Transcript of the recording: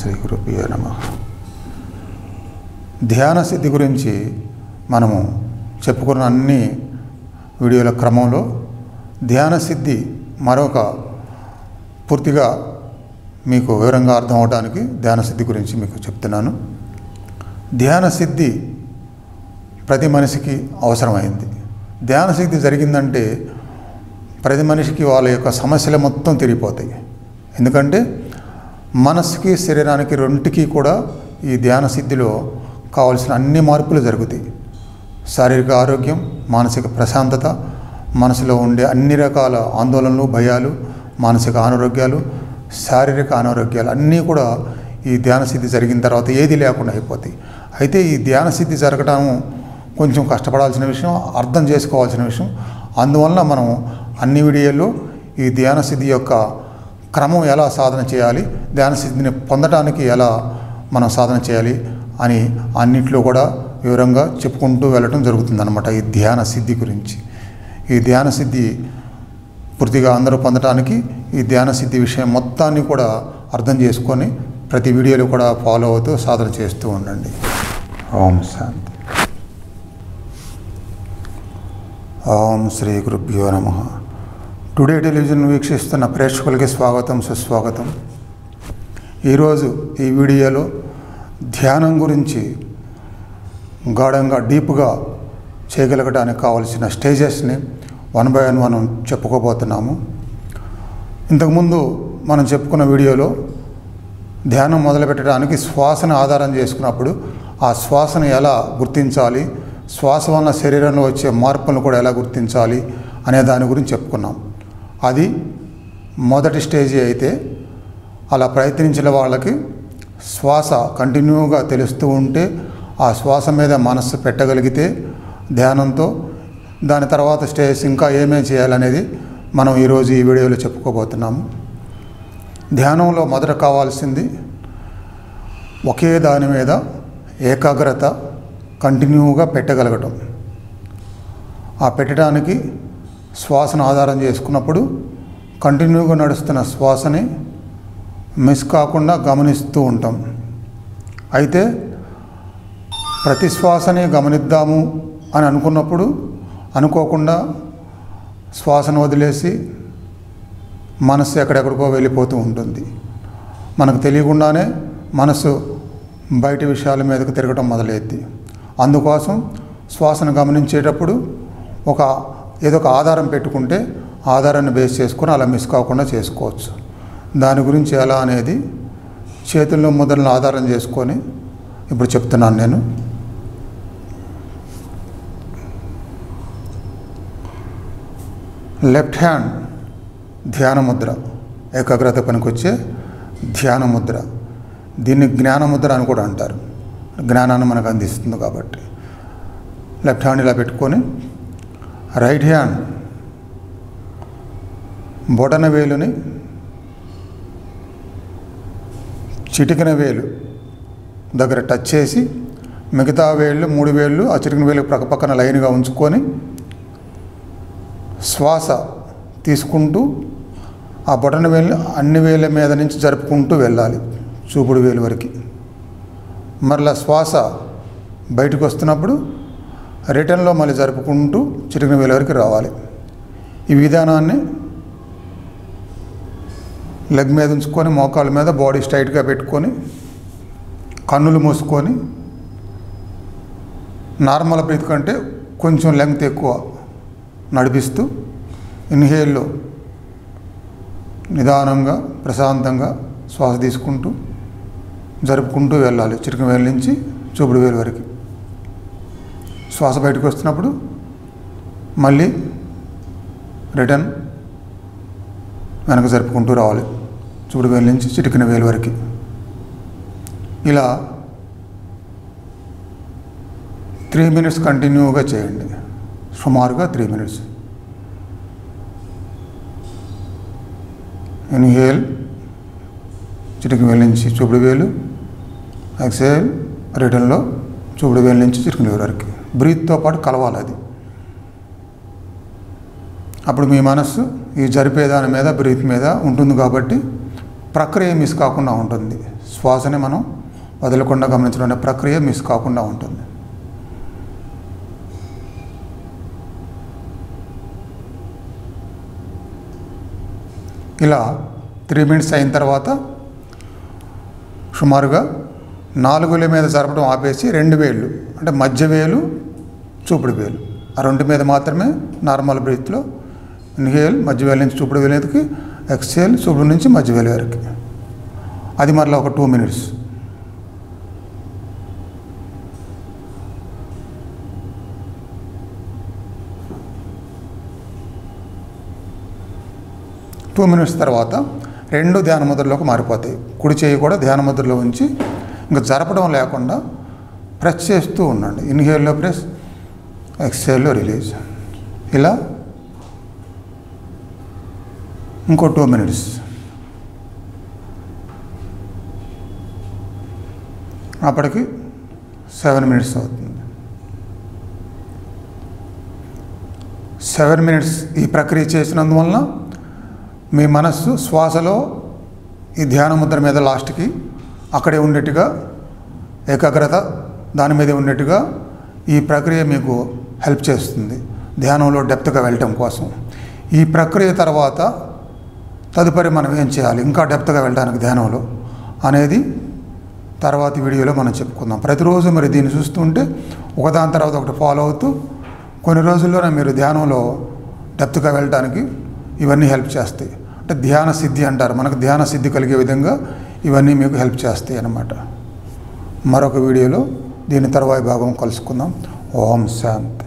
శ్రీ గురుభ్యో నమ ధ్యాన సిద్ధి గురించి మనము చెప్పుకున్న అన్ని వీడియోల క్రమంలో ధ్యాన సిద్ధి మరొక పూర్తిగా మీకు వివరంగా అర్థం అవడానికి ధ్యాన సిద్ధి గురించి మీకు చెప్తున్నాను ధ్యాన సిద్ధి ప్రతి మనిషికి అవసరమైంది ధ్యాన సిద్ధి జరిగిందంటే ప్రతి మనిషికి వాళ్ళ యొక్క సమస్యలు మొత్తం తిరిగిపోతాయి ఎందుకంటే మనసుకి శరీరానికి రెండుకి కూడా ఈ ధ్యాన సిద్ధిలో కావలసిన అన్ని మార్పులు జరుగుతాయి శారీరక ఆరోగ్యం మానసిక ప్రశాంతత మనసులో ఉండే అన్ని రకాల ఆందోళనలు భయాలు మానసిక అనారోగ్యాలు శారీరక అనారోగ్యాలు అన్నీ కూడా ఈ ధ్యాన సిద్ధి జరిగిన తర్వాత ఏది లేకుండా అయిపోతాయి అయితే ఈ ధ్యాన సిద్ధి జరగడం కొంచెం కష్టపడాల్సిన విషయం అర్థం చేసుకోవాల్సిన విషయం అందువలన మనం అన్ని వీడియోల్లో ఈ ధ్యాన సిద్ధి యొక్క క్రమం ఎలా సాధన చేయాలి ధ్యాన సిద్ధిని పొందడానికి ఎలా మనం సాధన చేయాలి అని అన్నిట్లో కూడా వివరంగా చెప్పుకుంటూ వెళ్ళటం జరుగుతుందన్నమాట ఈ ధ్యాన సిద్ధి గురించి ఈ ధ్యాన సిద్ధి పూర్తిగా అందరూ పొందడానికి ఈ ధ్యాన సిద్ధి విషయం మొత్తాన్ని కూడా అర్థం చేసుకొని ప్రతి వీడియోలో కూడా ఫాలో అవుతూ సాధన చేస్తూ ఉండండి ఓం శాంతి ఓం శ్రీ గురుభ్యో నమ టుడే టెలివిజన్ వీక్షిస్తున్న ప్రేక్షకులకి స్వాగతం సుస్వాగతం ఈరోజు ఈ వీడియోలో ధ్యానం గురించి గాఢంగా డీప్గా చేయగలగడానికి కావలసిన స్టేజెస్ని వన్ బై వన్ మనం చెప్పుకోబోతున్నాము ఇంతకుముందు మనం చెప్పుకున్న వీడియోలో ధ్యానం మొదలుపెట్టడానికి శ్వాసను ఆధారం చేసుకున్నప్పుడు ఆ శ్వాసను ఎలా గుర్తించాలి శ్వాస వలన శరీరంలో వచ్చే మార్పులను కూడా ఎలా గుర్తించాలి అనే దాని గురించి చెప్పుకున్నాం అది మొదటి స్టేజీ అయితే అలా ప్రయత్నించిన వాళ్ళకి శ్వాస కంటిన్యూగా తెలుస్తూ ఉంటే ఆ శ్వాస మీద మనస్సు పెట్టగలిగితే ధ్యానంతో దాని తర్వాత స్టేజ్ ఇంకా ఏమేమి చేయాలనేది మనం ఈరోజు ఈ వీడియోలో చెప్పుకోబోతున్నాము ధ్యానంలో మొదట కావాల్సింది ఒకే దాని మీద ఏకాగ్రత కంటిన్యూగా పెట్టగలగటం ఆ పెట్టడానికి శ్వాసను ఆధారం చేసుకున్నప్పుడు కంటిన్యూగా నడుస్తున్న శ్వాసని మిస్ కాకుండా గమనిస్తూ ఉంటాం అయితే ప్రతి శ్వాసని గమనిద్దాము అని అనుకున్నప్పుడు అనుకోకుండా శ్వాసను వదిలేసి మనస్సు ఎక్కడెక్కడికో వెళ్ళిపోతూ ఉంటుంది మనకు తెలియకుండానే మనసు బయట విషయాల మీదకు తిరగటం మొదలైద్ది అందుకోసం శ్వాసను గమనించేటప్పుడు ఒక ఏదో ఒక ఆధారం పెట్టుకుంటే ఆధారాన్ని బేస్ చేసుకొని అలా మిస్ కాకుండా చేసుకోవచ్చు దాని గురించి ఎలా అనేది చేతుల్లో ముద్రలను ఆధారం చేసుకొని ఇప్పుడు చెప్తున్నాను నేను లెఫ్ట్ హ్యాండ్ ధ్యాన ముద్ర ఏకాగ్రత పనికొచ్చే ధ్యాన ముద్ర దీన్ని జ్ఞాన ముద్ర అని కూడా అంటారు జ్ఞానాన్ని మనకు అందిస్తుంది కాబట్టి లెఫ్ట్ హ్యాండ్ ఇలా పెట్టుకొని రైట్ హ్యాండ్ బొటన వేలుని చిటికిన వేలు దగ్గర టచ్ చేసి మిగతా వేళ్ళు మూడు వేళ్ళు ఆ చిటికిన వేలు పక్క పక్కన లైన్గా ఉంచుకొని శ్వాస తీసుకుంటూ ఆ బొటన వేలు అన్ని వేల మీద నుంచి జరుపుకుంటూ వెళ్ళాలి చూపుడు వేలు వరకు మరలా శ్వాస బయటకు వస్తున్నప్పుడు రిటర్న్లో మళ్ళీ జరుపుకుంటూ చిటికిన వేల వరకు రావాలి ఈ విధానాన్ని లెగ్ మీద ఉంచుకొని మోకాళ్ళ మీద బాడీ స్ట్రైట్గా పెట్టుకొని కన్నులు మూసుకొని నార్మల్ బ్రీత్ కంటే కొంచెం లెంగ్త్ ఎక్కువ నడిపిస్తూ ఇన్హేల్లో నిదానంగా ప్రశాంతంగా శ్వాస తీసుకుంటూ జరుపుకుంటూ వెళ్ళాలి చిటిక వేలు నుంచి చూపుడు వేలు వరకు శ్వాస బయటకు వస్తున్నప్పుడు మళ్ళీ రిటర్న్ వెనక జరుపుకుంటూ రావాలి చూపుడు వేలు నుంచి చిటికిన వేలు వరకు ఇలా త్రీ మినిట్స్ కంటిన్యూగా చేయండి సుమారుగా త్రీ మినిట్స్ ఇన్హేల్ చిటికి వేలు నుంచి చూపుడు వేలు ఎక్సేల్ రిటర్న్లో చూపుడు వేలు నుంచి చిటికిన వేలు వరకు బ్రీత్తో పాటు కలవాలి అది అప్పుడు మీ మనస్సు ఈ జరిపేదాని మీద బ్రీత్ మీద ఉంటుంది కాబట్టి ప్రక్రియ మిస్ కాకుండా ఉంటుంది శ్వాసని మనం వదలకుండా గమనించడం అనే ప్రక్రియ మిస్ కాకుండా ఉంటుంది ఇలా త్రీ మినిట్స్ అయిన తర్వాత సుమారుగా నాలుగుల మీద జరపడం ఆపేసి రెండు వేళ్ళు అంటే మధ్య వేలు చూపుడు వేలు ఆ రెండు మీద మాత్రమే నార్మల్ బ్రీత్లో ఇన్హేల్ మధ్య వేలు నుంచి చూపుడు వేలు మీదకి ఎక్స్హేల్ చూపుడు నుంచి మధ్య వేలు వరకు అది మరలా ఒక టూ మినిట్స్ టూ మినిట్స్ తర్వాత రెండు ధ్యాన ముద్రలోకి మారిపోతాయి కుడి చేయి కూడా ధ్యాన ముద్రలో ఉంచి ఇంకా జరపడం లేకుండా ప్రెస్ చేస్తూ ఉండండి ఇన్హేల్లో ప్రెస్ ఎక్స్హేల్లో రిలీజ్ ఇలా ఇంకో టూ మినిట్స్ అప్పటికి సెవెన్ మినిట్స్ అవుతుంది సెవెన్ మినిట్స్ ఈ ప్రక్రియ చేసినందువలన మీ మనస్సు శ్వాసలో ఈ ధ్యాన ముద్ర మీద లాస్ట్కి అక్కడే ఉండేట్టుగా ఏకాగ్రత దాని మీదే ఉన్నట్టుగా ఈ ప్రక్రియ మీకు హెల్ప్ చేస్తుంది ధ్యానంలో డెప్త్గా వెళ్ళటం కోసం ఈ ప్రక్రియ తర్వాత తదుపరి మనం ఏం చేయాలి ఇంకా డెప్త్గా వెళ్ళడానికి ధ్యానంలో అనేది తర్వాతి వీడియోలో మనం చెప్పుకుందాం ప్రతిరోజు మరి దీన్ని చూస్తుంటే ఒకదాని తర్వాత ఒకటి ఫాలో అవుతూ కొన్ని రోజుల్లోనే మీరు ధ్యానంలో డెప్త్గా వెళ్ళడానికి ఇవన్నీ హెల్ప్ చేస్తాయి అంటే ధ్యాన సిద్ధి అంటారు మనకు ధ్యాన సిద్ధి కలిగే విధంగా ఇవన్నీ మీకు హెల్ప్ చేస్తాయి అన్నమాట మరొక వీడియోలో దీని తర్వాయి భాగం కలుసుకుందాం ఓం శాంతి